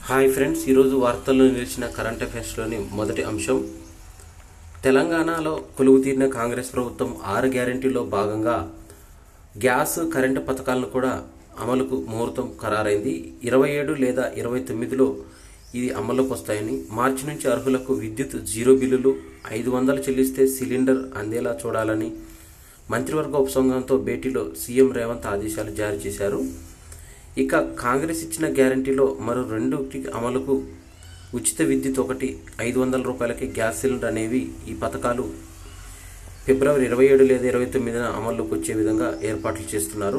hi friends ఈరోజు వార్తల్లో నిలిచిన కరెంట్ అఫైర్స్లోని మొదటి అంశం తెలంగాణలో కొలువు తీరిన కాంగ్రెస్ ప్రభుత్వం ఆరు గ్యారంటీలో భాగంగా గ్యాస్ కరెంటు పథకాలను కూడా అమలుకు ముహూర్తం ఖరారైంది ఇరవై ఏడు లేదా ఇరవై తొమ్మిదిలో ఇది అమల్లోకి వస్తాయని మార్చి నుంచి అర్హులకు విద్యుత్ జీరో బిల్లులు ఐదు వందలు చెల్లిస్తే సిలిండర్ అందేలా చూడాలని మంత్రివర్గ ఉపసంఘంతో భేటీలో సీఎం రేవంత్ ఆదేశాలు జారీ చేశారు ఇక కాంగ్రెస్ ఇచ్చిన గ్యారంటీలో మరో రెండుకి అమలుకు ఉచిత విద్యుత్ ఒకటి ఐదు వందల రూపాయలకి గ్యాస్ సిలిండర్ అనేవి ఈ పథకాలు ఫిబ్రవరి ఇరవై ఏడు లేదా ఇరవై తొమ్మిదిన అమల్లోకి వచ్చే విధంగా ఏర్పాట్లు చేస్తున్నారు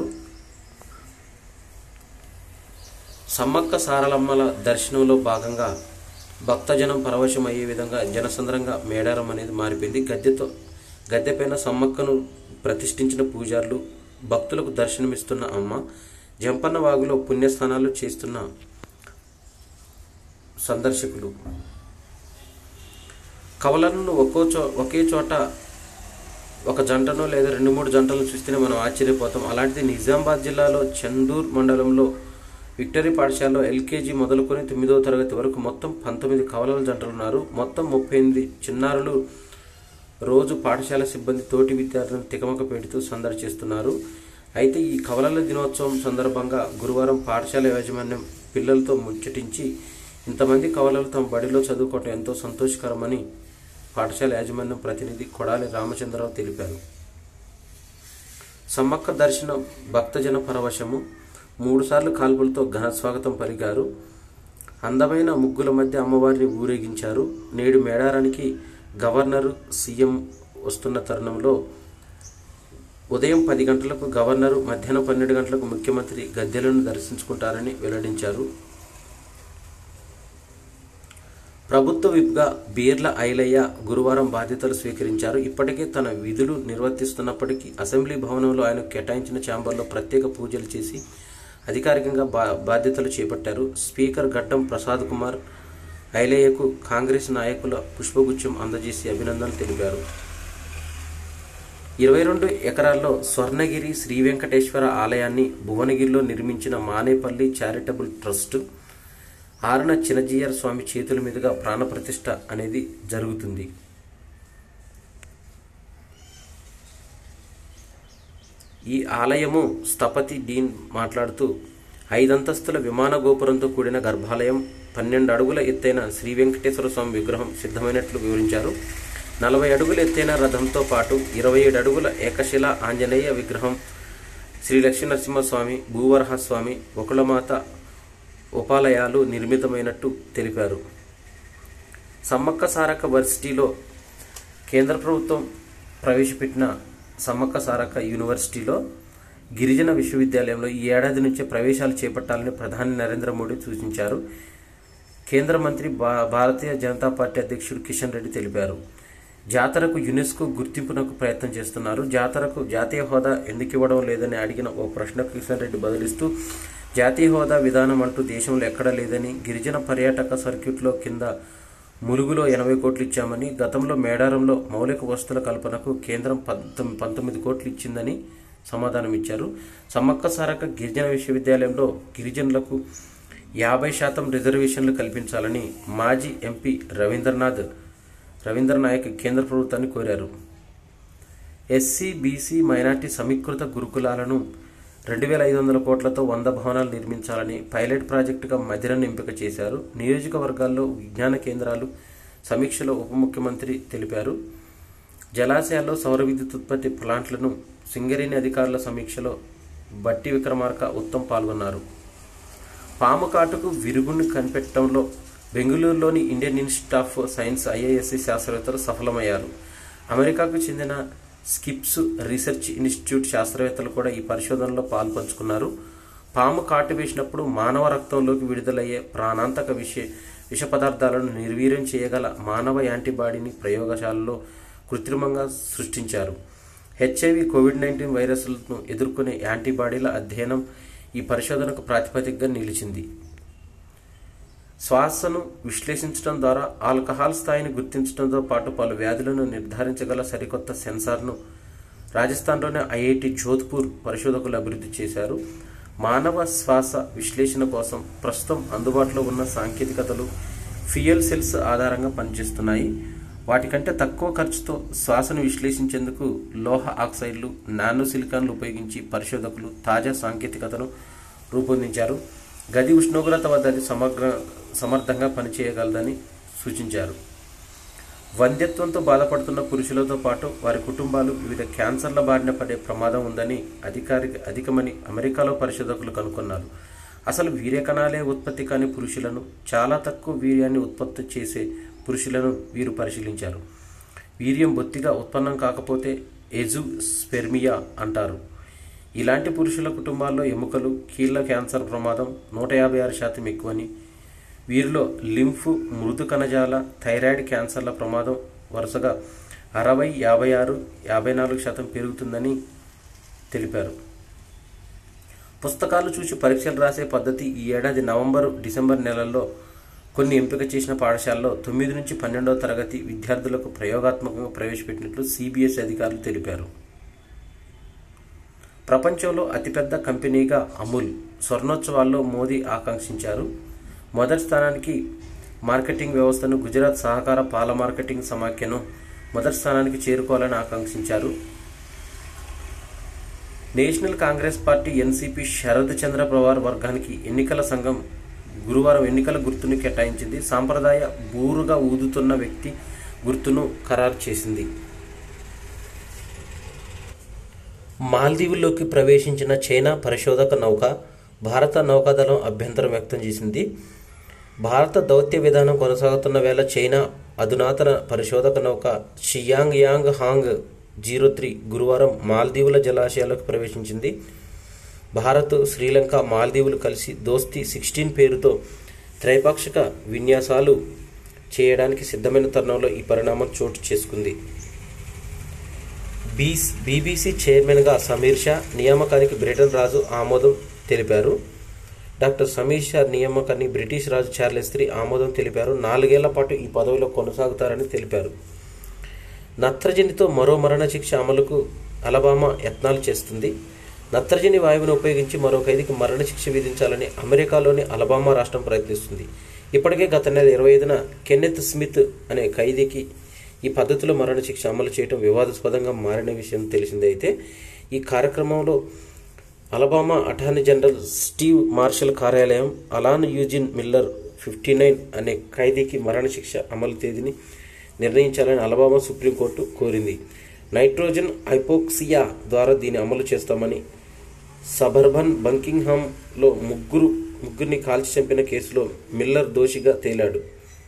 సమ్మక్క సారలమ్మల దర్శనంలో భాగంగా భక్తజనం పరవశం అయ్యే విధంగా జనసంద్రంగా మేడారం అనేది మారిపోయింది గద్దెతో గద్దెపైన సమ్మక్కను ప్రతిష్ఠించిన పూజారులు భక్తులకు దర్శనమిస్తున్న అమ్మ జంపన్న వాగులో పుణ్యస్నానాలు చేస్తున్న సందర్శకులు కవలలను ఒక్కో చో ఒకే చోట ఒక జంటనో లేదా రెండు మూడు జంటలను చూస్తేనే మనం ఆశ్చర్యపోతాం అలాంటిది నిజామాబాద్ జిల్లాలో చందూర్ మండలంలో విక్టరీ పాఠశాలలో ఎల్కేజీ మొదలుకొని తొమ్మిదవ తరగతి వరకు మొత్తం పంతొమ్మిది కవలల జంటలు ఉన్నారు మొత్తం ముప్పై ఎనిమిది చిన్నారులు రోజు పాఠశాల సిబ్బంది తోటి విద్యార్థులను తికమక పెడుతూ సందడి చేస్తున్నారు అయితే ఈ కవలల దినోత్సవం సందర్భంగా గురువారం పాఠశాల యాజమాన్యం పిల్లలతో ముచ్చటించి ఇంతమంది కవలలు తమ బడిలో చదువుకోవటం ఎంతో సంతోషకరమని పాఠశాల యాజమాన్యం ప్రతినిధి కొడాలి రామచంద్రరావు తెలిపారు సమ్మక్క దర్శనం భక్తజన పరవశము మూడుసార్లు కాల్పులతో ఘన స్వాగతం పలికారు అందమైన ముగ్గుల మధ్య అమ్మవారిని ఊరేగించారు నేడు మేడారానికి గవర్నరు సీఎం వస్తున్న తరుణంలో ఉదయం పది గంటలకు గవర్నరు మధ్యాహ్నం పన్నెండు గంటలకు ముఖ్యమంత్రి గద్దెలను దర్శించుకుంటారని వెల్లడించారు ప్రభుత్వ విప్గా బీర్ల ఐలయ్య గురువారం బాధ్యతలు స్వీకరించారు ఇప్పటికే తన విధులు నిర్వర్తిస్తున్నప్పటికీ అసెంబ్లీ భవనంలో ఆయన కేటాయించిన ఛాంబర్లో ప్రత్యేక పూజలు చేసి అధికారికంగా బా బాధ్యతలు చేపట్టారు స్పీకర్ గడ్డం ప్రసాద్ కుమార్ ఐలయ్యకు కాంగ్రెస్ నాయకుల పుష్పగుచ్చం అందజేసి అభినందనలు తెలిపారు ఇరవై రెండు ఎకరాల్లో స్వర్ణగిరి శ్రీ వెంకటేశ్వర ఆలయాన్ని భువనగిరిలో నిర్మించిన మానేపల్లి చారిటబుల్ ట్రస్ట్ ఆరున చినజీయర్ స్వామి చేతుల మీదుగా ప్రాణప్రతిష్ఠ అనేది జరుగుతుంది ఈ ఆలయము స్థపతి డీన్ మాట్లాడుతూ ఐదంతస్తుల విమాన గోపురంతో కూడిన గర్భాలయం పన్నెండు అడుగుల ఎత్తైన శ్రీ వెంకటేశ్వర స్వామి విగ్రహం సిద్ధమైనట్లు వివరించారు నలభై అడుగుల ఎత్తైన రథంతో పాటు ఇరవై ఏడు అడుగుల ఏకశిల ఆంజనేయ విగ్రహం శ్రీ లక్ష్మీనరసింహస్వామి భూవరహస్వామి ఒకళమాత ఉపాలయాలు నిర్మితమైనట్టు తెలిపారు సమ్మక్క సారక్క వర్సిటీలో కేంద్ర ప్రభుత్వం ప్రవేశపెట్టిన సమ్మక్క సారక్క యూనివర్సిటీలో గిరిజన విశ్వవిద్యాలయంలో ఈ ఏడాది నుంచే ప్రవేశాలు చేపట్టాలని ప్రధాని నరేంద్ర మోడీ సూచించారు కేంద్ర మంత్రి భా భారతీయ జనతా పార్టీ అధ్యక్షుడు కిషన్ రెడ్డి తెలిపారు జాతరకు యునెస్కో గుర్తింపునకు ప్రయత్నం చేస్తున్నారు జాతరకు జాతీయ హోదా ఎందుకు ఇవ్వడం లేదని అడిగిన ఓ ప్రశ్నకు కిషన్ రెడ్డి బదులిస్తూ జాతీయ హోదా విధానం అంటూ దేశంలో ఎక్కడా లేదని గిరిజన పర్యాటక సర్క్యూట్లో కింద ములుగులో ఎనభై కోట్లు ఇచ్చామని గతంలో మేడారంలో మౌలిక వస్తువుల కల్పనకు కేంద్రం పంతొమ్మిది పంతొమ్మిది కోట్లు ఇచ్చిందని సమాధానం ఇచ్చారు సమ్మక్క సారక్క గిరిజన విశ్వవిద్యాలయంలో గిరిజనులకు యాభై శాతం రిజర్వేషన్లు కల్పించాలని మాజీ ఎంపీ రవీంద్రనాథ్ రవీంద్ర నాయక్ కేంద్ర ప్రభుత్వాన్ని కోరారు ఎస్సీ బీసీ మైనార్టీ సమీకృత గురుకులాలను రెండు వేల ఐదు వందల కోట్లతో వంద భవనాలు నిర్మించాలని పైలట్ ప్రాజెక్టుగా మధిరను ఎంపిక చేశారు నియోజకవర్గాల్లో విజ్ఞాన కేంద్రాలు సమీక్షలో ఉప ముఖ్యమంత్రి తెలిపారు జలాశయాల్లో సౌర విద్యుత్ ఉత్పత్తి ప్లాంట్లను సింగరేణి అధికారుల సమీక్షలో బట్టి విక్రమార్క ఉత్తమ్ పాల్గొన్నారు పాము కాటుకు విరుగుని కనిపెట్టడంలో బెంగళూరులోని Indian Institute of Science IISc శాస్త్రవేత్తలు సఫలమయ్యారు అమెరికాకు చెందిన స్కిప్స్ రీసెర్చ్ ఇన్స్టిట్యూట్ శాస్త్రవేత్తలు కూడా ఈ పరిశోధనలో పాల్పంచుకున్నారు పాము కాటు వేసినప్పుడు మానవ రక్తంలోకి విడుదలయ్యే ప్రాణాంతక విష విష పదార్థాలను నిర్వీర్యం చేయగల మానవ యాంటీబాడీని ప్రయోగశాలలో కృత్రిమంగా సృష్టించారు హెచ్ఐవి కోవిడ్ నైన్టీన్ వైరస్లను ఎదుర్కొనే యాంటీబాడీల అధ్యయనం ఈ పరిశోధనకు ప్రాతిపదికగా నిలిచింది శ్వాసను విశ్లేషించడం ద్వారా ఆల్కహాల్ స్థాయిని గుర్తించడంతో పాటు పలు వ్యాధులను నిర్ధారించగల సరికొత్త సెన్సార్ను రాజస్థాన్లోని ఐఐటి జోధ్పూర్ పరిశోధకులు అభివృద్ధి చేశారు మానవ శ్వాస విశ్లేషణ కోసం ప్రస్తుతం అందుబాటులో ఉన్న సాంకేతికతలు ఫ్యూయల్ సెల్స్ ఆధారంగా పనిచేస్తున్నాయి వాటికంటే తక్కువ ఖర్చుతో శ్వాసను విశ్లేషించేందుకు లోహ ఆక్సైడ్లు నానో సిలికాన్లు ఉపయోగించి పరిశోధకులు తాజా సాంకేతికతను రూపొందించారు గది ఉష్ణోగ్రత వద్ద అది సమగ్ర సమర్థంగా పనిచేయగలదని సూచించారు వంధ్యత్వంతో బాధపడుతున్న పురుషులతో పాటు వారి కుటుంబాలు వివిధ క్యాన్సర్ల బారిన పడే ప్రమాదం ఉందని అధికారిక అధికమని అమెరికాలో పరిశోధకులు కనుగొన్నారు అసలు వీర్యకణాలే ఉత్పత్తి కాని పురుషులను చాలా తక్కువ వీర్యాన్ని ఉత్పత్తి చేసే పురుషులను వీరు పరిశీలించారు వీర్యం బొత్తిగా ఉత్పన్నం కాకపోతే ఎజు స్పెర్మియా అంటారు ఇలాంటి పురుషుల కుటుంబాల్లో ఎముకలు కీళ్ల క్యాన్సర్ ప్రమాదం నూట యాభై ఆరు శాతం ఎక్కువని వీరిలో లింఫ్ మృదు కణజాల థైరాయిడ్ క్యాన్సర్ల ప్రమాదం వరుసగా అరవై యాభై ఆరు యాభై నాలుగు శాతం పెరుగుతుందని తెలిపారు పుస్తకాలు చూసి పరీక్షలు రాసే పద్ధతి ఈ ఏడాది నవంబర్ డిసెంబర్ నెలల్లో కొన్ని ఎంపిక చేసిన పాఠశాలలో తొమ్మిది నుంచి పన్నెండవ తరగతి విద్యార్థులకు ప్రయోగాత్మకంగా ప్రవేశపెట్టినట్లు సిబిఎస్ అధికారులు తెలిపారు ప్రపంచంలో అతిపెద్ద కంపెనీగా అమూల్ స్వర్ణోత్సవాల్లో మోదీ ఆకాంక్షించారు మొదటి స్థానానికి మార్కెటింగ్ వ్యవస్థను గుజరాత్ సహకార పాల మార్కెటింగ్ సమాఖ్యను మొదటి స్థానానికి చేరుకోవాలని ఆకాంక్షించారు National Congress Party NCP Sharad Chandra Pawar వర్గానికి ఎన్నికల సంఘం గురువారం ఎన్నికల గుర్తును కేటాయించింది సాంప్రదాయ బూరుగా ఊదుతున్న వ్యక్తి గుర్తును ఖరారు చేసింది మాల్దీవుల్లోకి ప్రవేశించిన చైనా పరిశోధక నౌక భారత నౌకాదళం అభ్యంతరం వ్యక్తం చేసింది భారత దౌత్య విధానం కొనసాగుతున్న వేళ చైనా అధునాతన పరిశోధక నౌక Xiang Yang Hong zero three గురువారం మాల్దీవుల జలాశయాలకు ప్రవేశించింది భారత్ శ్రీలంక మాల్దీవులు కలిసి దోస్తీ సిక్స్టీన్ పేరుతో త్రైపాక్షిక విన్యాసాలు చేయడానికి సిద్ధమైన తరుణంలో ఈ పరిణామం చోటు చేసుకుంది బీస్ బీబీసీ చైర్మన్గా సమీర్ షా నియామకానికి బ్రిటన్ రాజు ఆమోదం తెలిపారు డాక్టర్ సమీర్ షా నియామకాన్ని బ్రిటిష్ రాజు చార్లెస్ త్రీ ఆమోదం తెలిపారు నాలుగేళ్ల పాటు ఈ పదవిలో కొనసాగుతారని తెలిపారు నత్రజనితో మరో మరణశిక్ష అమలుకు అలబామా యత్నాలు చేస్తుంది నత్రజని వాయువును ఉపయోగించి మరో ఖైదీకి మరణశిక్ష విధించాలని అమెరికాలోని అలబామా రాష్ట్రం ప్రయత్నిస్తుంది ఇప్పటికే గత నెల ఇరవై ఐదున కెన్నెత్ స్మిత్ అనే ఖైదీకి ఈ పద్ధతిలో మరణశిక్ష అమలు చేయడం వివాదాస్పదంగా మారిన విషయం తెలిసిందే అయితే ఈ కార్యక్రమంలో Alabama Attorney General Steve Marshall కార్యాలయం Alan Eugene Miller fifty nine అనే ఖైదీకి మరణశిక్ష అమలు తేదీని నిర్ణయించాలని అలబామా సుప్రీంకోర్టు కోరింది నైట్రోజన్ హైపోక్సియా ద్వారా దీన్ని అమలు చేస్తామని సబర్బన్ బంకింగ్హామ్లో ముగ్గురు ముగ్గురిని కాల్చి చంపిన కేసులో మిల్లర్ దోషిగా తేలాడు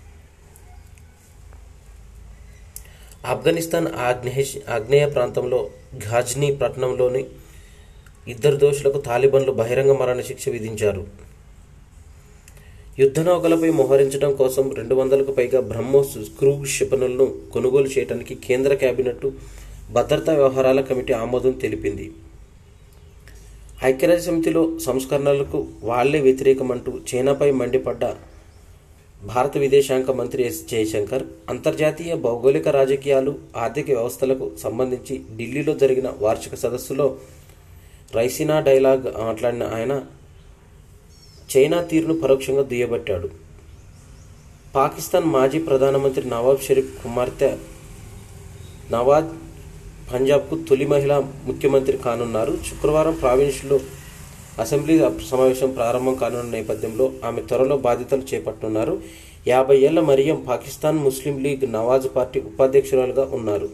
ఆఫ్ఘనిస్తాన్ ఆగ్నేయ ఆగ్నేయ ప్రాంతంలో ఘాజ్నీ పట్టణంలోని ఇద్దరు దోషులకు తాలిబన్లు బహిరంగ మరణశిక్ష విధించారు యుద్ధ నౌకలపై మోహరించడం కోసం రెండు వందలకు పైగా బ్రహ్మోస్ క్రూగ్ క్షిపణులను కొనుగోలు చేయడానికి కేంద్ర కేబినెట్ భద్రతా వ్యవహారాల కమిటీ ఆమోదం తెలిపింది ఐక్యరాజ్య సమితిలో సంస్కరణలకు వాళ్లే వ్యతిరేకమంటూ చైనాపై మండిపడ్డ భారత విదేశాంగ మంత్రి ఎస్ జయశంకర్ అంతర్జాతీయ భౌగోళిక రాజకీయాలు ఆర్థిక వ్యవస్థలకు సంబంధించి ఢిల్లీలో జరిగిన వార్షిక సదస్సులో రైసినా డైలాగ్ మాట్లాడిన ఆయన చైనా తీరును పరోక్షంగా దుయ్యబట్టాడు పాకిస్తాన్ మాజీ ప్రధానమంత్రి నవాబ్ షరీఫ్ కుమార్తె నవాజ్ పంజాబ్కు తొలి మహిళా ముఖ్యమంత్రి కానున్నారు శుక్రవారం ప్రావిన్స్లో అసెంబ్లీ సమావేశం ప్రారంభం కానున్న నేపథ్యంలో ఆమె త్వరలో బాధ్యతలు చేపట్టనున్నారు యాభై ఏళ్ల మరియం పాకిస్తాన్ ముస్లిం లీగ్ నవాజ్ పార్టీ ఉపాధ్యక్షురాలుగా ఉన్నారు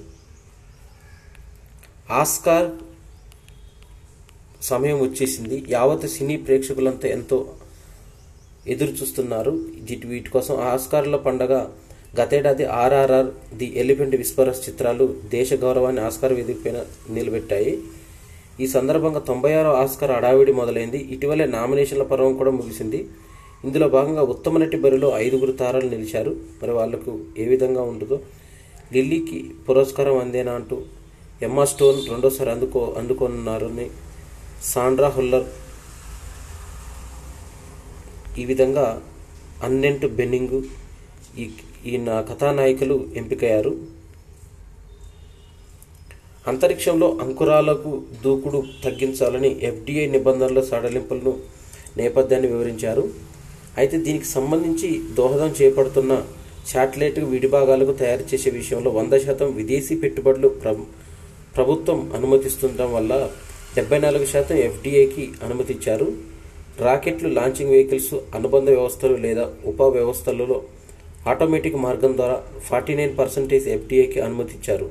ఆస్కార్ సమయం వచ్చేసింది యావత్ సినీ ప్రేక్షకులంతా ఎంతో ఎదురు చూస్తున్నారు వీటి వీటి కోసం ఆస్కార్ల పండగ గతేడాది ఆర్ఆర్ఆర్ ది ఎలిఫెంట్ విస్పరస్ చిత్రాలు దేశ గౌరవాన్ని ఆస్కార్ వేదికపైన నిలబెట్టాయి ఈ సందర్భంగా తొంభై ఆరో ఆస్కార్ అడావిడి మొదలైంది ఇటీవలే నామినేషన్ల పర్వం కూడా ముగిసింది ఇందులో భాగంగా ఉత్తమ నటి బరిలో ఐదుగురు తారాలు నిలిచారు మరి వాళ్లకు ఏ విధంగా ఉంటుందో లిల్లీకి పురస్కారం అందేనా అంటూ ఎమ్మా స్టోన్ రెండోసారి అందుకో అందుకోనున్నారని సాండ్రా హుల్లర్ ఈ విధంగా అన్నెంట్ బెన్నింగ్ ఈ ఈ నా కథానాయికలు ఎంపికయ్యారు అంతరిక్షంలో అంకురాలకు దూకుడు తగ్గించాలని ఎఫ్డీఐ నిబంధనల సడలింపులను నేపథ్యాన్ని వివరించారు అయితే దీనికి సంబంధించి దోహదం చేపడుతున్న శాటిలైట్ విడిభాగాలకు తయారు చేసే విషయంలో వంద శాతం విదేశీ పెట్టుబడులు ప్ర ప్రభుత్వం అనుమతిస్తుండటం వల్ల డెబ్బై నాలుగు శాతం ఎఫ్డీఐకి అనుమతిచ్చారు రాకెట్లు లాంచింగ్ వెహికల్స్ అనుబంధ వ్యవస్థలు లేదా ఉప వ్యవస్థలలో ఆటోమేటిక్ మార్గం ద్వారా ఫార్టీ నైన్ పర్సెంటేజ్ ఎఫ్డీఐకి అనుమతిచ్చారు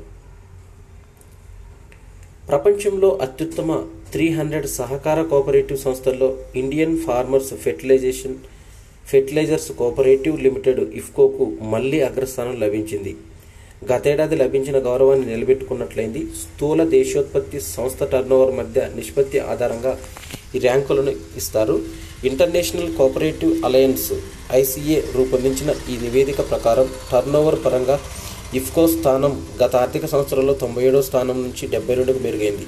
ప్రపంచంలో అత్యుత్తమ త్రీ హండ్రెడ్ సహకార కోఆపరేటివ్ సంస్థల్లో Indian Farmers Fertilisation Fertilisers Cooperative Limited ఇఫ్కోకు మళ్లీ అగ్రస్థానం లభించింది గతేడాది లభించిన గౌరవాన్ని నిలబెట్టుకున్నట్లయింది స్థూల దేశోత్పత్తి సంస్థ టర్నోవర్ మధ్య నిష్పత్తి ఆధారంగా ఈ ర్యాంకులను ఇస్తారు ఇంటర్నేషనల్ కోఆపరేటివ్ అలయన్స్ ఐసీఏ రూపొందించిన ఈ నివేదిక ప్రకారం టర్నోవర్ పరంగా ఇఫ్కో స్థానం గత ఆర్థిక సంవత్సరంలో తొంభై ఏడో స్థానం నుంచి డెబ్బై రెండుకు మెరుగైంది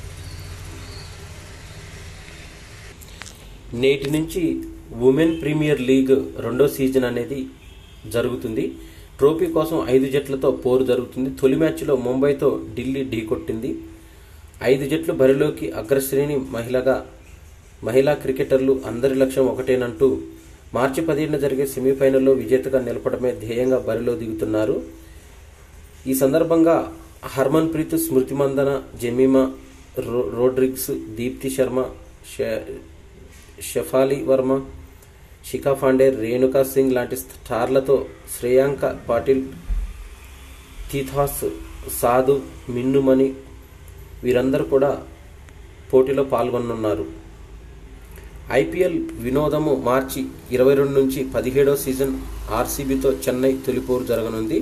నేటి నుంచి ఉమెన్ ప్రీమియర్ లీగ్ రెండో సీజన్ అనేది జరుగుతుంది ట్రోఫీ కోసం ఐదు జట్లతో పోరు జరుగుతుంది తొలి మ్యాచ్లో ముంబైతో ఢిల్లీ ఢీకొట్టింది ఐదు జట్లు బరిలోకి అగ్రశ్రేణి మహిళగా మహిళా క్రికెటర్లు అందరి లక్ష్యం ఒకటేనంటూ మార్చి పదిహేడున జరిగే సెమీఫైనల్లో విజేతగా నిలపడమే ధ్యేయంగా బరిలో దిగుతున్నారు ఈ సందర్భంగా హర్మన్ ప్రీత్ స్మృతి మందన జమీమా రో రోడ్రిగ్స్ దీప్తి శర్మ ష- షఫాలి వర్మ శిఖా పాండే రేణుకా సింగ్ లాంటి స్టార్లతో శ్రేయాంక పాటిల్ తీథాస్ సాధు మిన్నుమణి వీరందరూ కూడా పోటీలో పాల్గొనున్నారు ఐపీఎల్ వినోదము మార్చి ఇరవై రెండు నుంచి పదిహేడో సీజన్ ఆర్సీబీతో చెన్నై తొలిపోరు జరగనుంది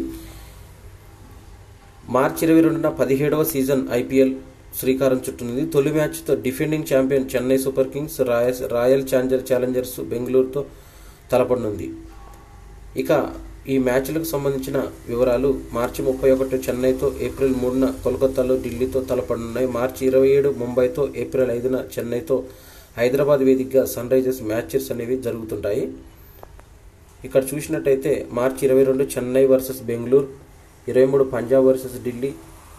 మార్చి ఇరవై రెండున పదిహేడవ సీజన్ ఐపీఎల్ శ్రీకారం చుట్టనుంది తొలి మ్యాచ్తో defending champion Chennai Super Kings Royal Royal Challenger Challengers బెంగళూరుతో తలపడనుంది ఇక ఈ మ్యాచ్లకు సంబంధించిన వివరాలు మార్చి ముప్పై ఒకటి చెన్నైతో ఏప్రిల్ మూడున కోల్కతాలో ఢిల్లీతో తలపడనున్నాయి మార్చి ఇరవై ఏడు ముంబైతో ఏప్రిల్ ఐదున చెన్నైతో హైదరాబాద్ వేదికగా సన్ రైజర్స్ మ్యాచెస్ అనేవి జరుగుతుంటాయి ఇక్కడ చూసినట్టయితే మార్చి ఇరవై రెండు చెన్నై వర్సెస్ బెంగళూరు ఇరవై మూడు పంజాబ్ వర్సెస్ ఢిల్లీ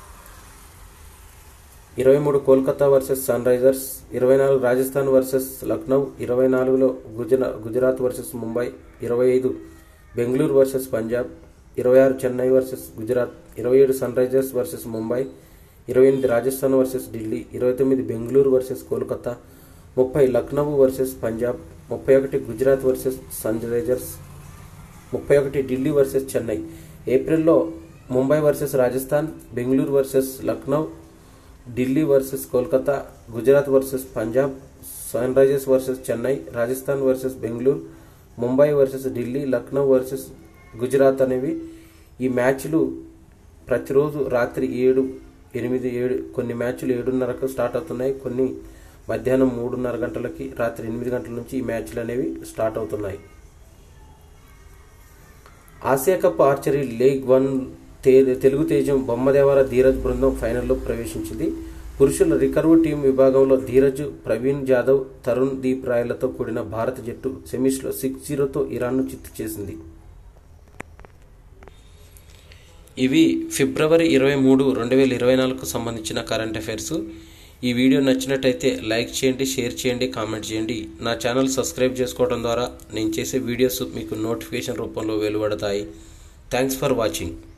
ఇరవై మూడు కోల్కతా వర్సెస్ సన్ రైజర్స్ ఇరవై నాలుగు రాజస్థాన్ వర్సెస్ లక్నౌ ఇరవై నాలుగులో గుజరా గుజరాత్ వర్సెస్ ముంబై ఇరవై ఐదు బెంగళూరు వర్సెస్ పంజాబ్ ఇరవై ఆరు చెన్నై వర్సెస్ గుజరాత్ ఇరవై ఏడు సన్ రైజర్స్ వర్సెస్ ముంబై ఇరవై ఎనిమిది రాజస్థాన్ వర్సెస్ ఢిల్లీ ఇరవై తొమ్మిది బెంగళూరు వర్సెస్ కోల్కతా ముప్పై లక్నౌ వర్సెస్ పంజాబ్ ముప్పై ఒకటి గుజరాత్ వర్సెస్ సన్ రైజర్స్ ముప్పై ఒకటి ఢిల్లీ వర్సెస్ చెన్నై ఏప్రిల్లో Mumbai versus Rajasthan Bengaluru versus Lucknow Delhi versus Kolkata Gujarat versus Punjab Sunrisers versus Chennai Rajasthan versus Bengaluru Mumbai versus Delhi Lucknow versus Gujarat అనేవి ఈ మ్యాచ్లు ప్రతిరోజు రాత్రి ఏడు ఎనిమిది ఏడు కొన్ని మ్యాచ్లు ఏడున్నరకు స్టార్ట్ అవుతున్నాయి కొన్ని మధ్యాహ్నం మూడున్నర గంటలకి రాత్రి ఎనిమిది గంటల నుంచి ఈ మ్యాచ్లు అనేవి స్టార్ట్ అవుతున్నాయి Asia Cup archery league one తే తెలుగు తేజం బొమ్మదేవర ధీరజ్ బృందం ఫైనల్లో ప్రవేశించింది పురుషుల రికర్వ్ టీం విభాగంలో ధీరజ్ ప్రవీణ్ జాదవ్ తరుణ్ దీప్ రాయలతో కూడిన భారత జట్టు సెమీస్లో సిక్స్ జీరోతో ఇరాన్ను చిత్తు చేసింది ఇవి ఫిబ్రవరి ఇరవై మూడు రెండు వేల ఇరవై నాలుగుకు సంబంధించిన కరెంట్ అఫైర్స్ ఈ వీడియో నచ్చినట్టయితే లైక్ చేయండి షేర్ చేయండి కామెంట్ చేయండి నా ఛానల్ సబ్స్క్రైబ్ చేసుకోవడం ద్వారా నేను చేసే వీడియోస్ మీకు నోటిఫికేషన్ రూపంలో వెలువడతాయి థ్యాంక్స్ ఫర్ వాచింగ్